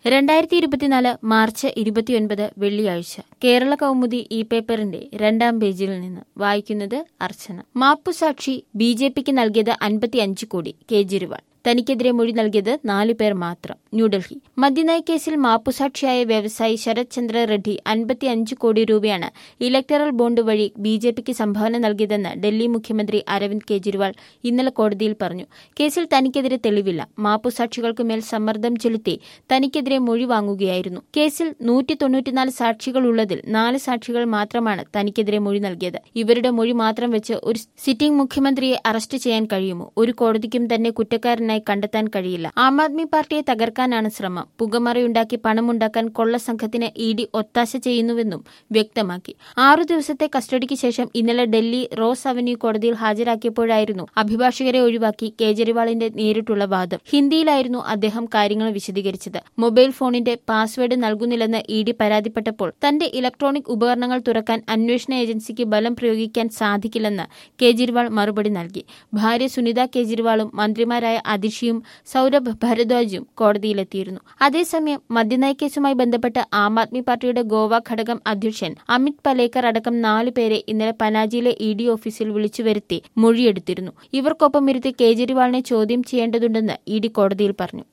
രണ്ടായിരത്തി ഇരുപത്തിനാല് മാർച്ച് ഇരുപത്തിയൊൻപത് വെള്ളിയാഴ്ച കേരള കൗമുദി ഇ പേപ്പറിന്റെ രണ്ടാം പേജിൽ നിന്ന് വായിക്കുന്നത് അർച്ചന മാപ്പുസാക്ഷി ബി ജെ പിക്ക് നൽകിയത് അൻപത്തിയഞ്ച് കോടി കേജ്രിവാൾ തനിക്കെതിരെ മൊഴി നൽകിയത് നാലു പേർ മാത്രം ന്യൂഡൽഹി മദ്യനയ കേസിൽ മാപ്പുസാക്ഷിയായ വ്യവസായി ശരത് ചന്ദ്ര റെഡ്ഡി അൻപത്തിയഞ്ച് കോടി രൂപയാണ് ഇലക്ടറൽ ബോണ്ട് വഴി ബി ജെ പിക്ക് സംഭാവന നൽകിയതെന്ന് ഡൽഹി മുഖ്യമന്ത്രി അരവിന്ദ് കെജ്രിവാൾ ഇന്നലെ കോടതിയിൽ പറഞ്ഞു കേസിൽ തനിക്കെതിരെ തെളിവില്ല മാപ്പുസാക്ഷികൾക്ക് മേൽ സമ്മർദ്ദം ചെലുത്തി തനിക്കെതിരെ മൊഴി വാങ്ങുകയായിരുന്നു കേസിൽ നൂറ്റി തൊണ്ണൂറ്റിനാല് സാക്ഷികളുള്ളതിൽ നാല് സാക്ഷികൾ മാത്രമാണ് തനിക്കെതിരെ മൊഴി നൽകിയത് ഇവരുടെ മൊഴി മാത്രം വെച്ച് ഒരു സിറ്റിംഗ് മുഖ്യമന്ത്രിയെ അറസ്റ്റ് ചെയ്യാൻ കഴിയുമോ ഒരു കോടതിക്കും തന്നെ കുറ്റക്കാരനായി കണ്ടെത്താൻ കഴിയില്ല ആം ആദ്മി പാർട്ടിയെ തകർക്കാനാണ് ശ്രമം പുകമറയുണ്ടാക്കി പണമുണ്ടാക്കാൻ കൊള്ള സംഘത്തിന് ഇ ഡി ഒത്താശ ചെയ്യുന്നുവെന്നും വ്യക്തമാക്കി ആറു ദിവസത്തെ കസ്റ്റഡിക്ക് ശേഷം ഇന്നലെ ഡൽഹി റോസ് അവന്യൂ കോടതിയിൽ ഹാജരാക്കിയപ്പോഴായിരുന്നു അഭിഭാഷകരെ ഒഴിവാക്കി കേജ്രിവാളിന്റെ നേരിട്ടുള്ള വാദം ഹിന്ദിയിലായിരുന്നു അദ്ദേഹം കാര്യങ്ങൾ വിശദീകരിച്ചത് മൊബൈൽ ഫോണിന്റെ പാസ്വേഡ് നൽകുന്നില്ലെന്ന് ഇ ഡി പരാതിപ്പെട്ടപ്പോൾ തന്റെ ഇലക്ട്രോണിക് ഉപകരണങ്ങൾ തുറക്കാൻ അന്വേഷണ ഏജൻസിക്ക് ബലം പ്രയോഗിക്കാൻ സാധിക്കില്ലെന്ന് കേജ്രിവാൾ മറുപടി നൽകി ഭാര്യ സുനിത കേജ്രിവാളും മന്ത്രിമാരായ അതിഷിയും സൌരഭ് ഭരദ്വാജും കോടതിയിലെത്തിയിരുന്നു അതേസമയം മദ്യനയ കേസുമായി ബന്ധപ്പെട്ട് ആം ആദ്മി പാർട്ടിയുടെ ഗോവ ഘടകം അധ്യക്ഷൻ അമിത് പലേക്കർ അടക്കം നാലു പേരെ ഇന്നലെ പനാജിയിലെ ഇ ഡി ഓഫീസിൽ വിളിച്ചു വരുത്തി മൊഴിയെടുത്തിരുന്നു ഇവർക്കൊപ്പം ഇരുത്തി കേജ്രിവാളിനെ ചോദ്യം ചെയ്യേണ്ടതുണ്ടെന്ന് ഇ ഡി കോടതിയിൽ പറഞ്ഞു